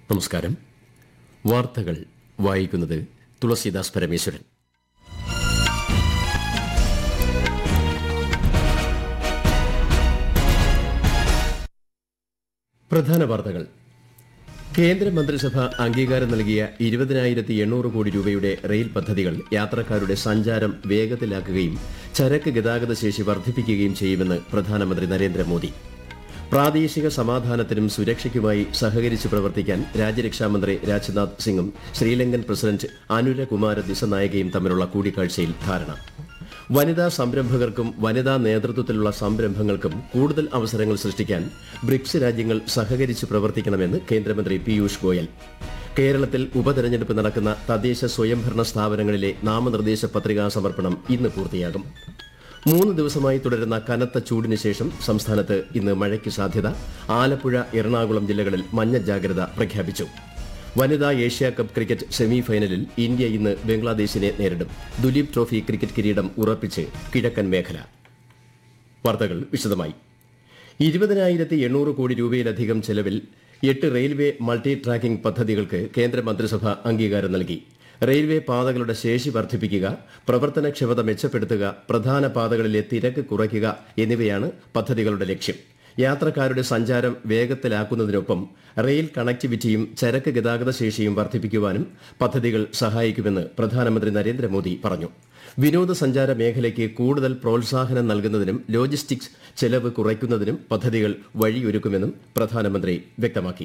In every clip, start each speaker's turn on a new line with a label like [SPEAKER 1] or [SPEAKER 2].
[SPEAKER 1] നമസ്കാരം വാർത്തകൾ വായിക്കുന്നത് തുളസീദാസ് പരമേശ്വരൻ പ്രധാന വാർത്തകൾ കേന്ദ്രമന്ത്രിസഭ അംഗീകാരം നൽകിയ ഇരുപതിനായിരത്തി എണ്ണൂറ് കോടി രൂപയുടെ റെയിൽ പദ്ധതികൾ യാത്രക്കാരുടെ സഞ്ചാരം വേഗത്തിലാക്കുകയും ചരക്ക് ഗതാഗത ശേഷി വർദ്ധിപ്പിക്കുകയും ചെയ്യുമെന്ന് പ്രധാനമന്ത്രി നരേന്ദ്രമോദി പ്രാദേശിക സമാധാനത്തിനും സുരക്ഷയ്ക്കുമായി സഹകരിച്ച് പ്രവർത്തിക്കാൻ രാജ്യരക്ഷാമന്ത്രി രാജ്നാഥ് സിംഗും ശ്രീലങ്കൻ പ്രസിഡന്റ് അനുരകുമാര ദിസനായകയും തമ്മിലുള്ള കൂടിക്കാഴ്ചയിൽ ധാരണ വനിതാ സംരംഭകർക്കും വനിതാ നേതൃത്വത്തിലുള്ള സംരംഭങ്ങൾക്കും കൂടുതൽ അവസരങ്ങൾ സൃഷ്ടിക്കാൻ ബ്രിക്സ് രാജ്യങ്ങൾ സഹകരിച്ച് പ്രവർത്തിക്കണമെന്ന് കേന്ദ്രമന്ത്രി പീയൂഷ് ഗോയൽ കേരളത്തിൽ ഉപതെരഞ്ഞെടുപ്പ് നടക്കുന്ന തദ്ദേശ സ്വയംഭരണ സ്ഥാപനങ്ങളിലെ നാമനിർദ്ദേശ പത്രികാ സമർപ്പണം ഇന്ന് പൂർത്തിയാകും മൂന്ന് ദിവസമായി തുടരുന്ന കനത്ത ചൂടിന് ശേഷം സംസ്ഥാനത്ത് ഇന്ന് മഴയ്ക്ക് സാധ്യത ആലപ്പുഴ എറണാകുളം ജില്ലകളിൽ മഞ്ഞ ജാഗ്രത പ്രഖ്യാപിച്ചു വനിതാ ഏഷ്യ കപ്പ് ക്രിക്കറ്റ് സെമി ഫൈനലിൽ ഇന്ത്യ ഇന്ന് ബംഗ്ലാദേശിനെ നേരിടും ദുലീപ് ട്രോഫി ക്രിക്കറ്റ് കിരീടം ഉറപ്പിച്ച് കിഴക്കൻ മേഖല വാർത്തകൾ വിശദമായി ഇരുപതിനായിരത്തി എണ്ണൂറ് കോടി രൂപയിലധികം ചെലവിൽ എട്ട് റെയിൽവേ മൾട്ടി ട്രാക്കിംഗ് പദ്ധതികൾക്ക് കേന്ദ്രമന്ത്രിസഭ അംഗീകാരം നൽകി റെയിൽവേ പാതകളുടെ ശേഷി വർദ്ധിപ്പിക്കുക പ്രവർത്തനക്ഷമത മെച്ചപ്പെടുത്തുക പ്രധാന പാതകളിലെ തിരക്ക് കുറയ്ക്കുക എന്നിവയാണ് പദ്ധതികളുടെ ലക്ഷ്യം യാത്രക്കാരുടെ സഞ്ചാരം വേഗത്തിലാക്കുന്നതിനൊപ്പം റെയിൽ കണക്ടിവിറ്റിയും ചരക്ക് ഗതാഗത ശേഷിയും വർദ്ധിപ്പിക്കുവാനും പദ്ധതികൾ സഹായിക്കുമെന്ന് പ്രധാനമന്ത്രി നരേന്ദ്രമോദി പറഞ്ഞു വിനോദസഞ്ചാര മേഖലയ്ക്ക് കൂടുതൽ പ്രോത്സാഹനം നൽകുന്നതിനും ലോജിസ്റ്റിക്സ് ചെലവ് കുറയ്ക്കുന്നതിനും പദ്ധതികൾ വഴിയൊരുക്കുമെന്നും പ്രധാനമന്ത്രി വ്യക്തമാക്കി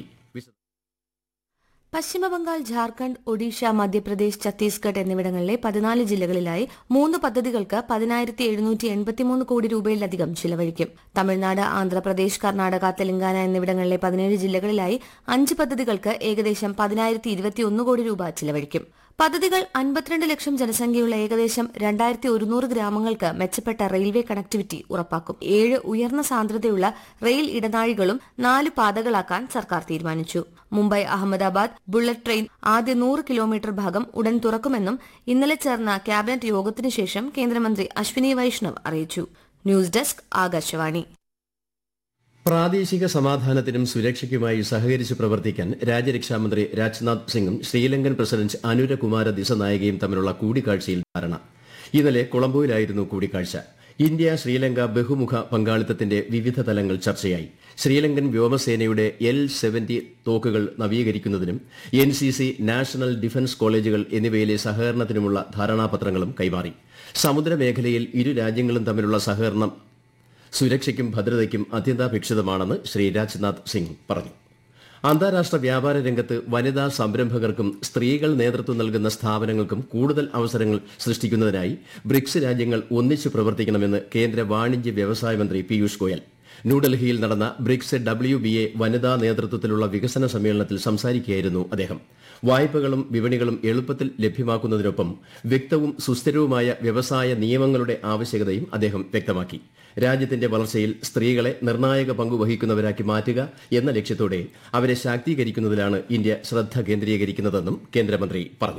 [SPEAKER 2] പശ്ചിമബംഗാൾ ജാർഖണ്ഡ് ഒഡീഷ മധ്യപ്രദേശ് ഛത്തീസ്ഗഡ് എന്നിവിടങ്ങളിലെ പതിനാല് ജില്ലകളിലായി മൂന്ന് പദ്ധതികൾക്ക് പതിനായിരത്തി എഴുന്നൂറ്റി എൺപത്തിമൂന്ന് കോടി രൂപയിലധികം ചിലവഴിക്കും തമിഴ്നാട് ആന്ധ്രാപ്രദേശ് കർണാടക തെലങ്കാന എന്നിവിടങ്ങളിലെ പതിനേഴ് ജില്ലകളിലായി അഞ്ച് പദ്ധതികൾക്ക് ഏകദേശം പതിനായിരത്തി ഇരുപത്തിയൊന്ന് കോടി രൂപ ചിലവഴിക്കും പദ്ധതികൾ അൻപത്തിരണ്ട് ലക്ഷം ജനസംഖ്യയുള്ള ഏകദേശം രണ്ടായിരത്തി ഒരുന്നൂറ് ഗ്രാമങ്ങൾക്ക് മെച്ചപ്പെട്ട റെയിൽവേ കണക്ടിവിറ്റി ഉറപ്പാക്കും ഏഴ് ഉയർന്ന സാന്ദ്രതയുള്ള റെയിൽ ഇടനാഴികളും നാല് പാതകളാക്കാൻ സർക്കാർ തീരുമാനിച്ചു മുംബൈ അഹമ്മദാബാദ് ബുള്ളറ്റ് ട്രെയിൻ ആദ്യ നൂറ് കിലോമീറ്റർ ഭാഗം ഉടൻ തുറക്കുമെന്നും ഇന്നലെ ചേർന്ന ക്യാബിനറ്റ് യോഗത്തിനു ശേഷം കേന്ദ്രമന്ത്രി അശ്വിനി വൈഷ്ണവ് അറിയിച്ചു ന്യൂസ് ഡെസ്ക് ആകാശവാണി
[SPEAKER 1] പ്രാദേശിക സമാധാനത്തിനും സുരക്ഷയ്ക്കുമായി സഹകരിച്ച് പ്രവർത്തിക്കാൻ രാജ്യരക്ഷാമന്ത്രി രാജ്നാഥ് സിംഗും ശ്രീലങ്കൻ പ്രസിഡന്റ് അനുരകുമാര ദിസനായകയും തമ്മിലുള്ള കൂടിക്കാഴ്ചയിൽ ധാരണ ഇന്നലെ കൊളംബോയിലായിരുന്നു കൂടിക്കാഴ്ച ഇന്ത്യ ശ്രീലങ്ക ബഹുമുഖ പങ്കാളിത്തത്തിന്റെ വിവിധ തലങ്ങൾ ചർച്ചയായി ശ്രീലങ്കൻ വ്യോമസേനയുടെ എൽ സെവന്റി തോക്കുകൾ നവീകരിക്കുന്നതിനും N C C national defence കോളേജുകൾ എന്നിവയിലെ സഹകരണത്തിനുമുള്ള ധാരണാപത്രങ്ങളും കൈമാറി സമുദ്രമേഖലയിൽ ഇരു രാജ്യങ്ങളും തമ്മിലുള്ള സഹകരണം സുരക്ഷയ്ക്കും ഭദ്രതയ്ക്കും അത്യന്താപേക്ഷിതമാണെന്ന് ശ്രീ രാജ്നാഥ് സിംഗ് പറഞ്ഞു അന്താരാഷ്ട്ര വ്യാപാര രംഗത്ത് വനിതാ സംരംഭകർക്കും സ്ത്രീകൾ നേതൃത്വം നൽകുന്ന സ്ഥാപനങ്ങൾക്കും കൂടുതൽ അവസരങ്ങൾ സൃഷ്ടിക്കുന്നതിനായി ബ്രിക്സ് രാജ്യങ്ങൾ ഒന്നിച്ചു പ്രവർത്തിക്കണമെന്ന് കേന്ദ്ര വാണിജ്യ വ്യവസായ മന്ത്രി പീയൂഷ് ഗോയൽ ന്യൂഡൽഹിയിൽ നടന്ന ബ്രിക്സ് ഡബ്ല്യു ബി എ വനിതാ നേതൃത്വത്തിലുള്ള വികസന സമ്മേളനത്തിൽ സംസാരിക്കുകയായിരുന്നു അദ്ദേഹം വായ്പകളും വിപണികളും എളുപ്പത്തിൽ ലഭ്യമാക്കുന്നതിനൊപ്പം വ്യക്തവും സുസ്ഥിരവുമായ വ്യവസായ നിയമങ്ങളുടെ ആവശ്യകതയും അദ്ദേഹം വ്യക്തമാക്കി രാജ്യത്തിന്റെ വളർച്ചയിൽ സ്ത്രീകളെ നിർണായക പങ്കുവഹിക്കുന്നവരാക്കി മാറ്റുക എന്ന ലക്ഷ്യത്തോടെ അവരെ ശാക്തീകരിക്കുന്നതിലാണ് ഇന്ത്യ ശ്രദ്ധ കേന്ദ്രീകരിക്കുന്നതെന്നും കേന്ദ്രമന്ത്രി പറഞ്ഞു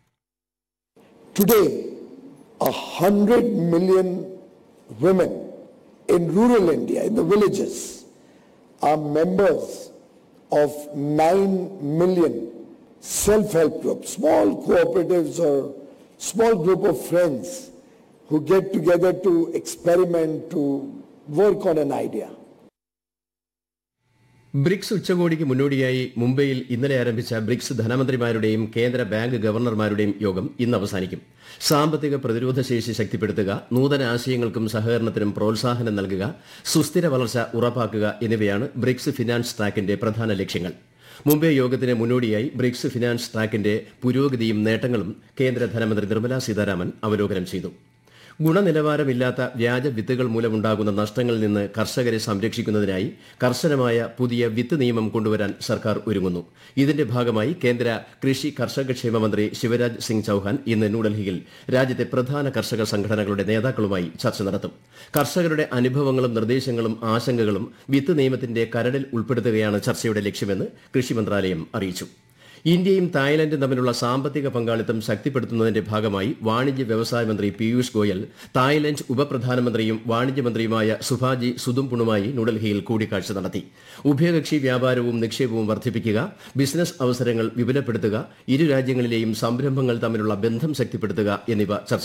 [SPEAKER 3] Today, a hundred million women in rural India, in the villages, are members of nine million self-help groups, small cooperatives or small group of friends who get together to experiment, to work on an idea.
[SPEAKER 1] BRICS ഉച്ചകോടിക്ക് മുന്നോടിയായി മുംബൈയിൽ ഇന്നലെ ആരംഭിച്ച BRICS ധനമന്ത്രിമാരുടെയും കേന്ദ്ര bank ഗവർണർമാരുടെയും യോഗം ഇന്ന് അവസാനിക്കും സാമ്പത്തിക പ്രതിരോധ ശേഷി ശക്തിപ്പെടുത്തുക നൂതന ആശയങ്ങൾക്കും സഹകരണത്തിനും പ്രോത്സാഹനം നൽകുക സുസ്ഥിര വളർച്ച ഉറപ്പാക്കുക എന്നിവയാണ് ബ്രിക്സ് ഫിനാൻസ് ട്രാക്കിന്റെ പ്രധാന ലക്ഷ്യങ്ങൾ മുംബൈ യോഗത്തിന് മുന്നോടിയായി ബ്രിക്സ് ഫിനാൻസ് ട്രാക്കിന്റെ പുരോഗതിയും നേട്ടങ്ങളും കേന്ദ്ര ധനമന്ത്രി നിർമ്മലാ സീതാരാമൻ അവലോകനം ചെയ്തു ഗുണനിലവാരമില്ലാത്ത വ്യാജ വിത്തുകൾ മൂലമുണ്ടാകുന്ന നഷ്ടങ്ങളിൽ നിന്ന് കർഷകരെ സംരക്ഷിക്കുന്നതിനായി കർശനമായ പുതിയ വിത്ത് നിയമം കൊണ്ടുവരാൻ സർക്കാർ ഒരുങ്ങുന്നു ഇതിന്റെ ഭാഗമായി കേന്ദ്ര കൃഷി കർഷകക്ഷേമ മന്ത്രി ശിവരാജ് സിംഗ് ചൌഹാൻ ഇന്ന് ന്യൂഡൽഹിയിൽ രാജ്യത്തെ പ്രധാന കർഷക സംഘടനകളുടെ നേതാക്കളുമായി ചർച്ച നടത്തും കർഷകരുടെ അനുഭവങ്ങളും നിർദ്ദേശങ്ങളും ആശങ്കകളും വിത്ത് നിയമത്തിന്റെ കരടിൽ ഉൾപ്പെടുത്തുകയാണ് ചർച്ചയുടെ ലക്ഷ്യമെന്ന് കൃഷി മന്ത്രാലയം അറിയിച്ചു ഇന്ത്യയും തായ്ലൻഡും തമ്മിലുള്ള സാമ്പത്തിക പങ്കാളിത്തം ശക്തിപ്പെടുത്തുന്നതിന്റെ ഭാഗമായി വാണിജ്യ വ്യവസായ മന്ത്രി പീയൂഷ് ഗോയൽ തായ്ലൻഡ് ഉപപ്രധാനമന്ത്രിയും വാണിജ്യമന്ത്രിയുമായ സുഭാജി സുദുംപുണുമായി ന്യൂഡൽഹിയിൽ കൂടിക്കാഴ്ച നടത്തി ഉഭയകക്ഷി വ്യാപാരവും നിക്ഷേപവും വർദ്ധിപ്പിക്കുക ബിസിനസ് അവസരങ്ങൾ വിപുലപ്പെടുത്തുക ഇരു രാജ്യങ്ങളിലെയും സംരംഭങ്ങൾ തമ്മിലുള്ള ബന്ധം ശക്തിപ്പെടുത്തുക എന്നിവ ചർച്ച